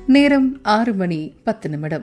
நேரம் ஆறு மணி பத்து நிமிடம்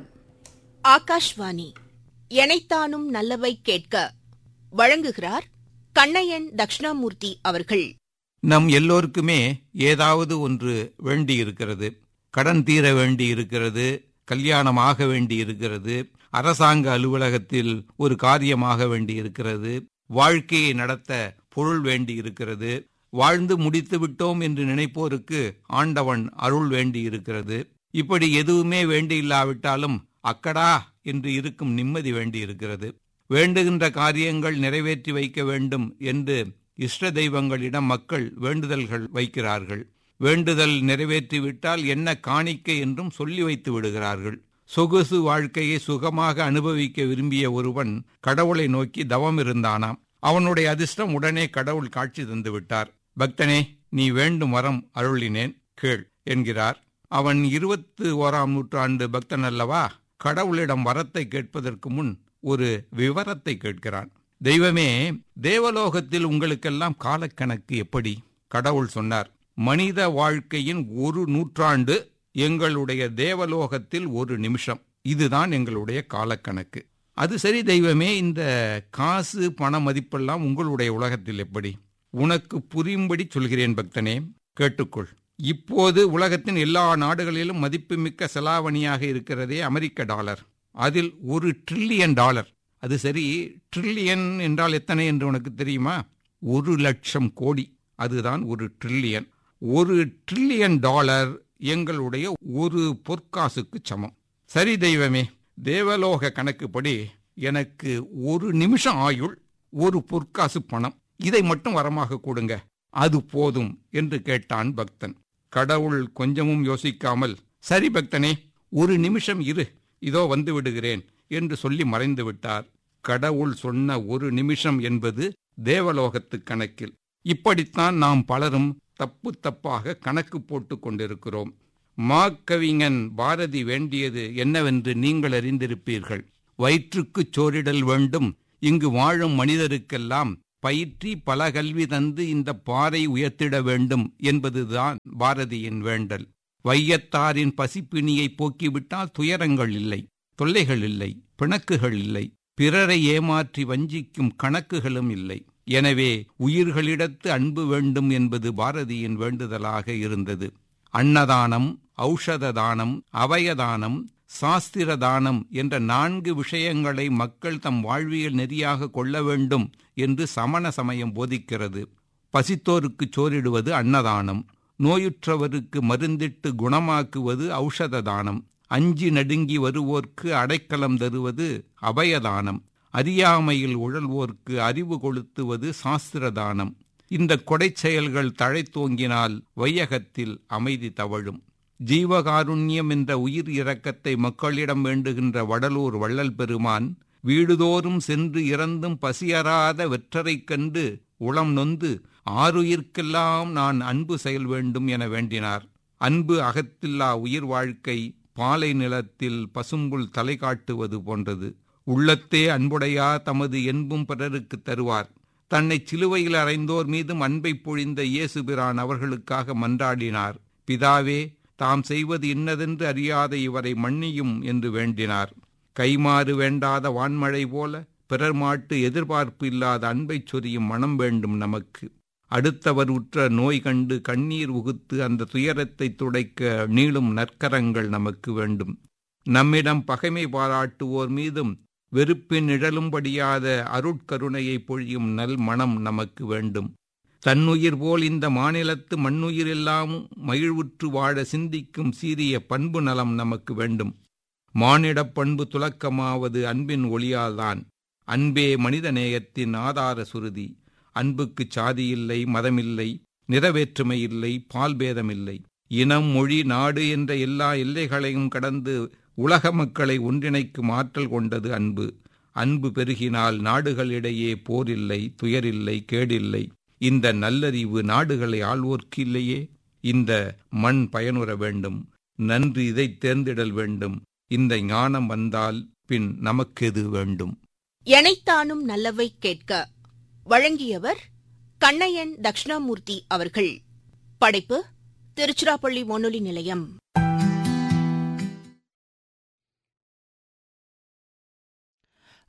ஆகாஷ்வாணி எனைத்தானும் நல்லவை கேட்க வழங்குகிறார் கண்ணையன் தக்ஷணாமூர்த்தி அவர்கள் நம் எல்லோருக்குமே ஏதாவது ஒன்று வேண்டி இருக்கிறது கடன் தீர வேண்டி இருக்கிறது கல்யாணம் ஆக வேண்டி இருக்கிறது அரசாங்க அலுவலகத்தில் ஒரு காரியமாக வேண்டி இருக்கிறது வாழ்க்கையை நடத்த பொருள் வேண்டி இருக்கிறது வாழ்ந்து முடித்து விட்டோம் என்று நினைப்போருக்கு ஆண்டவன் அருள் வேண்டி இருக்கிறது இப்படி எதுவுமே வேண்டியில்லாவிட்டாலும் அக்கடா என்று இருக்கும் நிம்மதி வேண்டி இருக்கிறது வேண்டுகின்ற காரியங்கள் நிறைவேற்றி வைக்க வேண்டும் என்று இஷ்ட தெய்வங்களிடம் மக்கள் வேண்டுதல்கள் வைக்கிறார்கள் வேண்டுதல் நிறைவேற்றிவிட்டால் என்ன காணிக்கை என்றும் சொல்லி வைத்து விடுகிறார்கள் சொகுசு வாழ்க்கையை சுகமாக அனுபவிக்க விரும்பிய ஒருவன் கடவுளை நோக்கி தவம் இருந்தானாம் அவனுடைய அதிர்ஷ்டம் உடனே கடவுள் காட்சி தந்து விட்டார் பக்தனே நீ வேண்டும் வரம் அருளினேன் கேள் என்கிறார் அவன் இருபத்து ஓராம் நூற்றாண்டு பக்தன் அல்லவா கடவுளிடம் வரத்தை கேட்பதற்கு முன் ஒரு விவரத்தை கேட்கிறான் தெய்வமே தேவலோகத்தில் உங்களுக்கெல்லாம் காலக்கணக்கு எப்படி கடவுள் சொன்னார் மனித வாழ்க்கையின் ஒரு நூற்றாண்டு எங்களுடைய தேவலோகத்தில் ஒரு நிமிஷம் இதுதான் எங்களுடைய காலக்கணக்கு அது சரி தெய்வமே இந்த காசு பண மதிப்பெல்லாம் உங்களுடைய உலகத்தில் எப்படி உனக்கு புரியும்படி சொல்கிறேன் பக்தனே கேட்டுக்கொள் இப்போது உலகத்தின் எல்லா நாடுகளிலும் மதிப்புமிக்க செலாவணியாக இருக்கிறதே அமெரிக்க டாலர் அதில் ஒரு ட்ரில்லியன் டாலர் அது சரி ட்ரில்லியன் என்றால் எத்தனை என்று உனக்கு தெரியுமா ஒரு லட்சம் கோடி அதுதான் ஒரு ட்ரில்லியன் ஒரு ட்ரில்லியன் டாலர் எங்களுடைய ஒரு பொற்காசுக்கு சமம் சரி தெய்வமே தேவலோக கணக்குப்படி எனக்கு ஒரு நிமிஷம் ஆயுள் ஒரு பொற்காசு பணம் இதை மட்டும் வரமாக கொடுங்க அது போதும் என்று கேட்டான் பக்தன் கடவுள் கொஞ்சமும் யோசிக்காமல் சரி பக்தனே ஒரு நிமிஷம் இரு இதோ வந்து விடுகிறேன் என்று சொல்லி மறைந்து விட்டார் கடவுள் சொன்ன ஒரு நிமிஷம் என்பது தேவலோகத்து கணக்கில் இப்படித்தான் நாம் பலரும் தப்பு தப்பாக கணக்கு போட்டுக் கொண்டிருக்கிறோம் மாக்கவிஞன் பாரதி வேண்டியது என்னவென்று நீங்கள் அறிந்திருப்பீர்கள் வயிற்றுக்குச் சோறிடல் வேண்டும் இங்கு வாழும் மனிதருக்கெல்லாம் பயிற்றி பல கல்வி தந்து இந்த பாறை உயர்த்திட வேண்டும் என்பதுதான் பாரதியின் வேண்டல் வையத்தாரின் பசிப்பிணியை போக்கிவிட்டால் துயரங்கள் இல்லை தொல்லைகள் இல்லை பிணக்குகள் இல்லை பிறரை ஏமாற்றி வஞ்சிக்கும் கணக்குகளும் இல்லை எனவே உயிர்களிடத்து அன்பு வேண்டும் என்பது பாரதியின் வேண்டுதலாக இருந்தது அன்னதானம் ஔஷத தானம் அவயதானம் சாஸ்திர தானம் என்ற நான்கு விஷயங்களை மக்கள் தம் வாழ்வியல் நெறியாக கொள்ள வேண்டும் என்று சமண சமயம் போதிக்கிறது பசித்தோருக்கு சோறிடுவது அன்னதானம் நோயுற்றவருக்கு மருந்திட்டு குணமாக்குவது ஔஷத தானம் அஞ்சி நடுங்கி வருவோர்க்கு அடைக்கலம் தருவது அபயதானம் அறியாமையில் உழல்வோர்க்கு அறிவு கொளுத்துவது சாஸ்திரதானம் இந்த கொடை செயல்கள் தழைத்தோங்கினால் வையகத்தில் அமைதி தவழும் ஜீவகாருண்யம் என்ற உயிர் இரக்கத்தை மக்களிடம் வேண்டுகின்ற வடலூர் வள்ளல் பெருமான் வீடுதோறும் சென்று இறந்தும் பசியறாத வெற்றரைக் கண்டு உளம் நொந்து ஆறுயிர்க்கெல்லாம் நான் அன்பு செயல் வேண்டும் என வேண்டினார் அன்பு அகத்தில்லா உயிர் வாழ்க்கை பாலை நிலத்தில் பசும்புல் தலை காட்டுவது போன்றது உள்ளத்தே அன்புடையா தமது என்பும் பிறருக்கு தருவார் தன்னை சிலுவையில் அறைந்தோர் மீதும் அன்பை பொழிந்த இயேசுபிரான் அவர்களுக்காக மன்றாடினார் பிதாவே தாம் செய்வது இன்னதென்று அறியாத இவரை மன்னியும் என்று வேண்டினார் கைமாறு வேண்டாத வான்மழை போல பிறர் மாட்டு எதிர்பார்ப்பு இல்லாத அன்பைச் சொரியும் மனம் வேண்டும் நமக்கு அடுத்தவர் உற்ற நோய் கண்டு கண்ணீர் உகுத்து அந்த துயரத்தை துடைக்க நீளும் நற்கரங்கள் நமக்கு வேண்டும் நம்மிடம் பகைமை பாராட்டுவோர் மீதும் வெறுப்பின் நிழலும்படியாத அருட்கருணையை பொழியும் நல் மனம் நமக்கு வேண்டும் தன்னுயிர் போல் இந்த மாநிலத்து மண்ணுயிரெல்லாம் மகிழ்வுற்று வாழ சிந்திக்கும் சீரிய பண்பு நலம் நமக்கு வேண்டும் மானிடப் பண்பு துலக்கமாவது அன்பின் ஒளியால்தான் அன்பே மனிதநேயத்தின் ஆதார சுருதி அன்புக்கு சாதியில்லை மதமில்லை நிறவேற்றுமை இல்லை பால்பேதமில்லை இனம் மொழி நாடு என்ற எல்லா எல்லைகளையும் கடந்து உலக மக்களை ஒன்றிணைக்கும் ஆற்றல் கொண்டது அன்பு அன்பு பெருகினால் நாடுகளிடையே போரில்லை துயரில்லை கேடில்லை இந்த நல்லறிவு நாடுகளை ஆள்வோர்க்கு இல்லையே இந்த மண் பயனுற வேண்டும் நன்று இதை தேர்ந்திடல் வேண்டும் இந்த ஞானம் வந்தால் பின் நமக்கெது வேண்டும் எனைத்தானும் நல்லவை கேட்க வழங்கியவர் கண்ணையன் தக்ஷணாமூர்த்தி அவர்கள் படைப்பு திருச்சிராப்பள்ளி வானொலி நிலையம்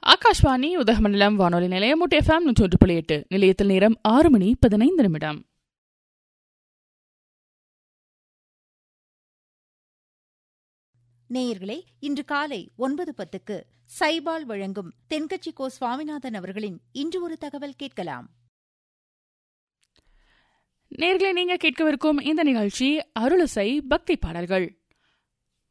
ஆகாஷ்வாணி உதகமண்டலம் வானொலி நிலையம் முட்டு எஃப்எம் நூற்றி ஒன்று புள்ளி எட்டு நிலையத்தில் நேரம் ஆறு மணி பதினைந்து நிமிடம் நேயர்களே இன்று காலை ஒன்பது பத்துக்கு சைபால் வழங்கும் தென்கட்சி கோ சுவாமிநாதன் அவர்களின் இன்று ஒரு தகவல் கேட்கலாம் நேர்களை நீங்க கேட்கவிருக்கும் இந்த நிகழ்ச்சி அருளசை பக்தி பாடல்கள்